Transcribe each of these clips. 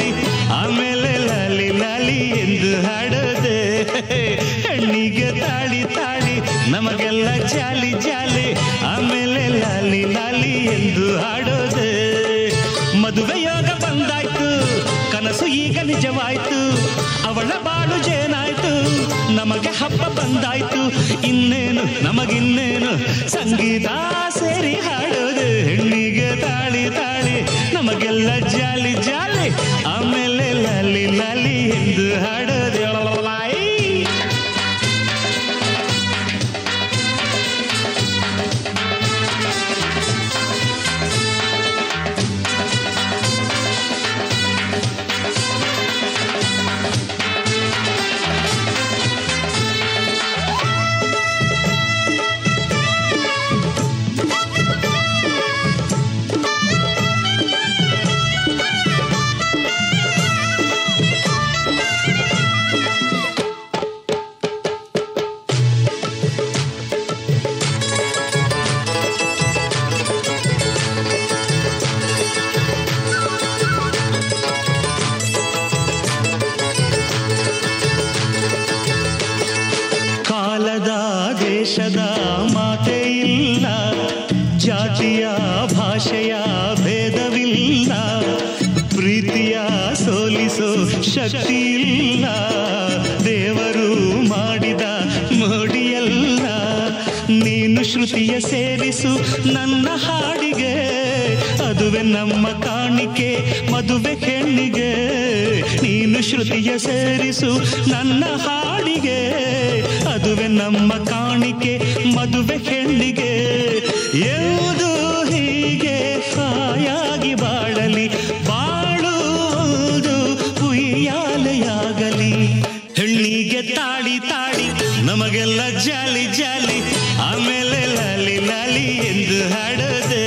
ತಾಳಿ ಆಮೇಲೆ ಲಾಲಿ ಲಾಲಿ ಎಂದು ಹಾಡೋದೆ ಹೆಣ್ಣಿಗೆ ತಾಳಿ ತಾಳಿ ನಮಗೆಲ್ಲ ಜಾಲಿ ಜಾಲಿ ಆಮೇಲೆ ಲಾಲಿ ಲಾಲಿ ಎಂದು ಹಾಡೋದೆ ಮದುವೆ ಯೋಗ ಬಂದಾಯ್ತು ಕನಸು ಈಗ ನಿಜವಾಯ್ತು ಅವಳ ಬಾಳು ಜೇನಾಯ್ತು ನಮಗೆ ಹಬ್ಬ ಬಂದಾಯ್ತು ಇನ್ನೇನು ನಮಗಿನ್ನೇನು ಸಂಗೀತ ಸೇರಿ ಹಾಡೋದು ಹೆಣ್ಣಿಗೆ ತಾಳಿ ತಾಳಿ ನಮಗೆಲ್ಲ ಜಾಲಿ ಜಾಲಿ ಆಮೇಲೆ ಲಾಲಿ ಲಾಲಿ ಎಂದು ಹಾಡೋದು ಲಲಲಾಯ್. ಕಾಲದ ದೇಶದ ಮಾತೆ ಇಲ್ಲ ಜಾತಿಯ ಭಾಷೆಯ ಭೇದವಿಲ್ಲ ಪ್ರೀತಿಯ ಸೋಲಿಸೋ ಶಕ್ತಿ ಇಲ್ಲ ದೇವರು ಮಾಡಿದ ಮೋಡಿಯಲ್ಲ ನೀನು ಶ್ರುತಿಯ ಸೇರಿಸು ನನ್ನ ಹಾಡಿಗೆ ಅದುವೆ ನಮ್ಮ ಕಾಣಿಕೆ ಮದುವೆ ಹೆಣ್ಣಿಗೆ ನೀನು ಶ್ರುತಿಯ ಸೇರಿಸು ನನ್ನ ಹಾಡಿಗೆ ಅದುವೆ ನಮ್ಮ ಕಾಣಿಕೆ ಮದುವೆ ಹೆಣ್ಣಿಗೆ ಎಂದು ಹೀಗೆ ಹಾಯಾಗಿ ಬಾಳಲಿ ಬಾಳುವುದು ಉಯ್ಯಾಲೆಯಾಗಲಿ ಹೆಣ್ಣಿಗೆ ತಾಳಿ ತಾಳಿ ನಮಗೆಲ್ಲ ಜಾಲಿ ಜಾಲಿ ಆಮೇಲೆ ಲಾಲಿ ಲಾಲಿ ಎಂದು ಹಾಡೋದೆ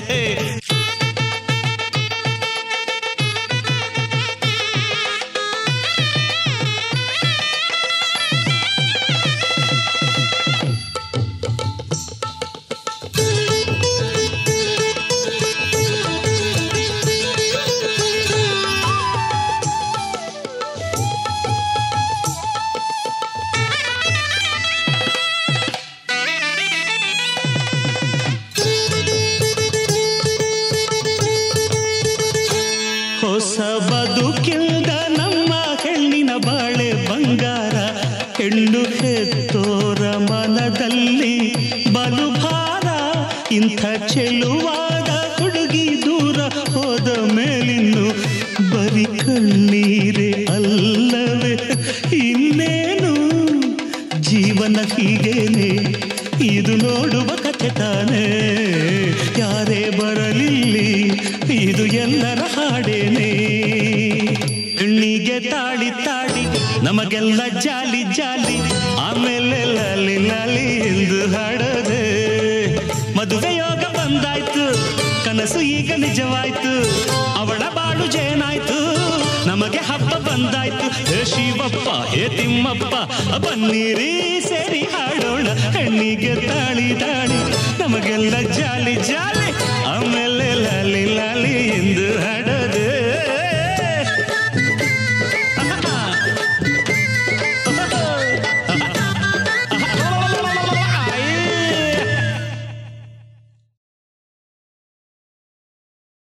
ಹೊಸ ಬದುಕಿಲ್ದ ನಮ್ಮ ಹೆಣ್ಣಿನ ಬಾಳೆ ಬಂಗಾರ ಹೆಣ್ಣು ಹೆತ್ತೋರ ಮನದಲ್ಲಿ ಬಲು ಭಾರ ಇಂಥ ಚೆಲುವಾದ ಹುಡುಗಿ ದೂರ ಹೋದ ಮೇಲಿನ್ನು ಬರಿ ಕಣ್ಣೀರೇ ಅಲ್ಲವೇ ಇನ್ನೇನು ಜೀವನ ಹೀಗೇನೆ ಇದು ನೋಡುವ ಕಥೆ ತಾನೇ ಯಾರೇ ಬರಲಿಲ್ಲಿ ಇದು ಎಲ್ಲರ ಹಾಡೇನೆ ಹೆಣ್ಣಿಗೆ ತಾಳಿ ತಾಳಿ ನಮಗೆಲ್ಲ ಜಾಲಿ ಜಾಲಿ ಆಮೇಲೆ ಲಾಲಿ ಲಾಲಿ ಎಂದು ಹಾಡೋದೆ ಮದುವೆ ಯೋಗ ಬಂದಾಯ್ತು ಕನಸು ಈಗ ನಿಜವಾಯ್ತು ಅವಳ ಬಾಳು ಜೇನಾಯ್ತು ನಮಗೆ ಹಬ್ಬ ಬಂದಾಯ್ತು ಹೇ ಶಿವಪ್ಪ ಹೇ ತಿಮ್ಮಪ್ಪ ಬನ್ನಿರಿ ಸೇರಿ ಹಾಡೋಣ ಹೆಣ್ಣಿಗೆ ತಾಳಿ ತಾಳಿ ನಮಗೆಲ್ಲ ಜಾಲಿ ಜಾಲಿ ಆಮೇಲೆ ಲಾಲಿ ಲಾಲಿ ಎಂದು